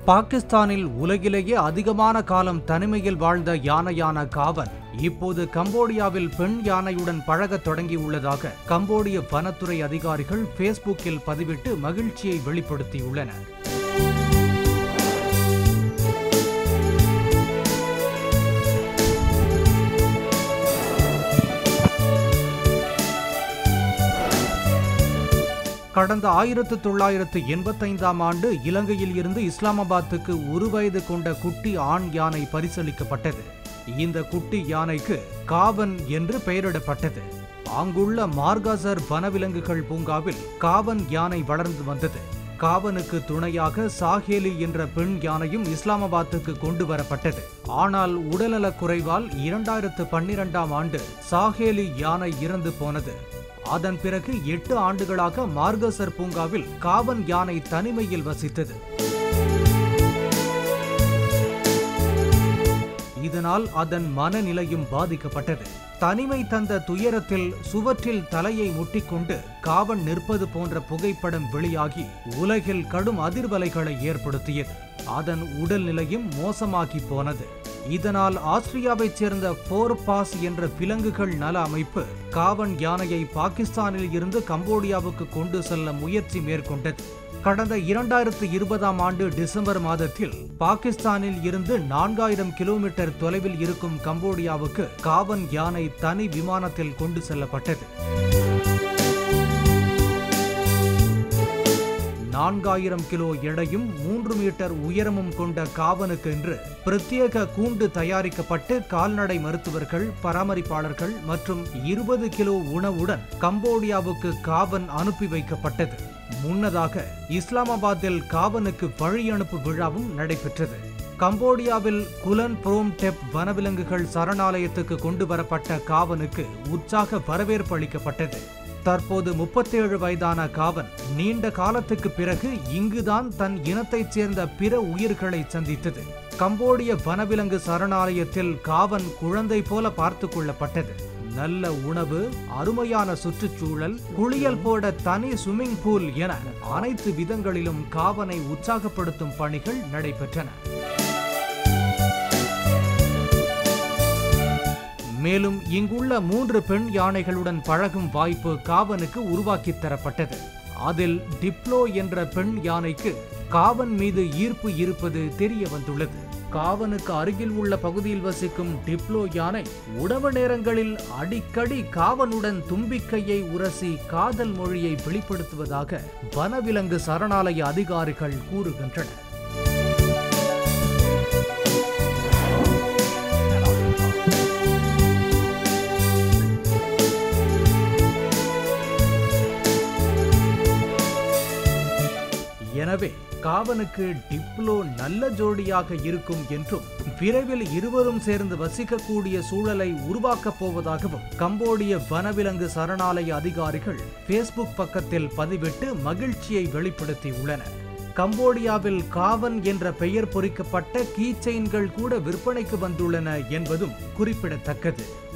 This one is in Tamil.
பாகிஸ்தானில் உலகிலேயே அதிகமான காலம் தனிமையில் வாழ்ந்த யானையான காவன் இப்போது கம்போடியாவில் பெண் யானையுடன் பழகத் தொடங்கியுள்ளதாக கம்போடிய வனத்துறை அதிகாரிகள் ஃபேஸ்புக்கில் பதிவிட்டு மகிழ்ச்சியை வெளிப்படுத்தியுள்ளனர் கடந்த ஆயிரத்து தொள்ளாயிரத்து எண்பத்தைந்தாம் ஆண்டு இலங்கையில் இருந்து இஸ்லாமாபாத்துக்கு ஒரு வயது கொண்ட குட்டி ஆண் யானை பரிசளிக்கப்பட்டது இந்த குட்டி யானைக்கு காவன் என்று பெயரிடப்பட்டது அங்குள்ள மார்காசர் வனவிலங்குகள் பூங்காவில் காவன் யானை வளர்ந்து வந்தது காவனுக்கு துணையாக சாஹேலி என்ற பெண் யானையும் இஸ்லாமாபாத்துக்கு கொண்டு வரப்பட்டது ஆனால் உடல்நலக் குறைவால் இரண்டாயிரத்து பன்னிரெண்டாம் ஆண்டு சாஹேலி யானை இறந்து போனது அதன் பிறகு எட்டு ஆண்டுகளாக மார்கசர் பூங்காவில் காவன் யானை தனிமையில் வசித்தது இதனால் அதன் மனநிலையும் பாதிக்கப்பட்டது தனிமை தந்த துயரத்தில் சுவற்றில் தலையை முட்டிக்கொண்டு காவன் நிற்பது போன்ற புகைப்படம் வெளியாகி உலகில் கடும் அதிர்வலைகளை ஏற்படுத்தியது அதன் உடல்நிலையும் மோசமாகி போனது இதனால் ஆஸ்திரியாவைச் சேர்ந்த போர் பாஸ் என்ற விலங்குகள் நல அமைப்பு காவன் யானையை பாகிஸ்தானில் இருந்து கம்போடியாவுக்கு கொண்டு செல்ல முயற்சி மேற்கொண்டது கடந்த இரண்டாயிரத்து இருபதாம் ஆண்டு டிசம்பர் மாதத்தில் பாகிஸ்தானில் இருந்து நான்காயிரம் கிலோமீட்டர் தொலைவில் இருக்கும் கம்போடியாவுக்கு காவன் யானை தனி விமானத்தில் கொண்டு செல்லப்பட்டது நான்காயிரம் கிலோ எடையும் மூன்று மீட்டர் உயரமும் கொண்ட காவனுக்கென்று பிரத்யேக கூண்டு தயாரிக்கப்பட்டு கால்நடை மருத்துவர்கள் பராமரிப்பாளர்கள் மற்றும் இருபது கிலோ உணவுடன் கம்போடியாவுக்கு காவன் அனுப்பி வைக்கப்பட்டது முன்னதாக இஸ்லாமாபாத்தில் காவனுக்கு வழி அனுப்பு விழாவும் நடைபெற்றது கம்போடியாவில் குலன் புரோம் டெப் வனவிலங்குகள் சரணாலயத்துக்கு கொண்டு வரப்பட்ட காவனுக்கு உற்சாக வரவேற்பு அளிக்கப்பட்டது தற்போது முப்பத்தேழு வயதான காவன் நீண்ட காலத்துக்கு பிறகு இங்குதான் தன் இனத்தைச் சேர்ந்த பிற உயிர்களை சந்தித்தது கம்போடிய வனவிலங்கு சரணாலயத்தில் காவன் குழந்தை போல பார்த்து கொள்ளப்பட்டது நல்ல உணவு அருமையான சுற்றுச்சூழல் குளியல் போட தனி ஸ்விம்மிங் பூல் என அனைத்து விதங்களிலும் காவனை உற்சாகப்படுத்தும் பணிகள் நடைபெற்றன மேலும் இங்குள்ள மூன்று பெண் யானைகளுடன் பழகும் வாய்ப்பு காவனுக்கு உருவாக்கித் தரப்பட்டது அதில் டிப்ளோ என்ற பெண் யானைக்கு காவன் மீது ஈர்ப்பு இருப்பது தெரிய வந்துள்ளது காவனுக்கு அருகில் உள்ள பகுதியில் வசிக்கும் டிப்ளோ யானை உணவு நேரங்களில் அடிக்கடி காவனுடன் தும்பிக்கையை உரசி காதல் மொழியை வெளிப்படுத்துவதாக வனவிலங்கு சரணாலய அதிகாரிகள் கூறுகின்றனர் எனவே காவனுக்கு டிப்ளோ நல்ல ஜோடியாக இருக்கும் என்றும் விரைவில் இருவரும் சேர்ந்து வசிக்கக்கூடிய சூழலை உருவாக்கப் போவதாகவும் கம்போடிய வனவிலங்கு சரணாலய அதிகாரிகள் ஃபேஸ்புக் பக்கத்தில் பதிவிட்டு மகிழ்ச்சியை வெளிப்படுத்தியுள்ளனர் கம்போடியாவில் காவன் என்ற பெயர் பொறிக்கப்பட்ட கீ செயின்கள் கூட விற்பனைக்கு வந்துள்ளன என்பதும் குறிப்பிடத்தக்கது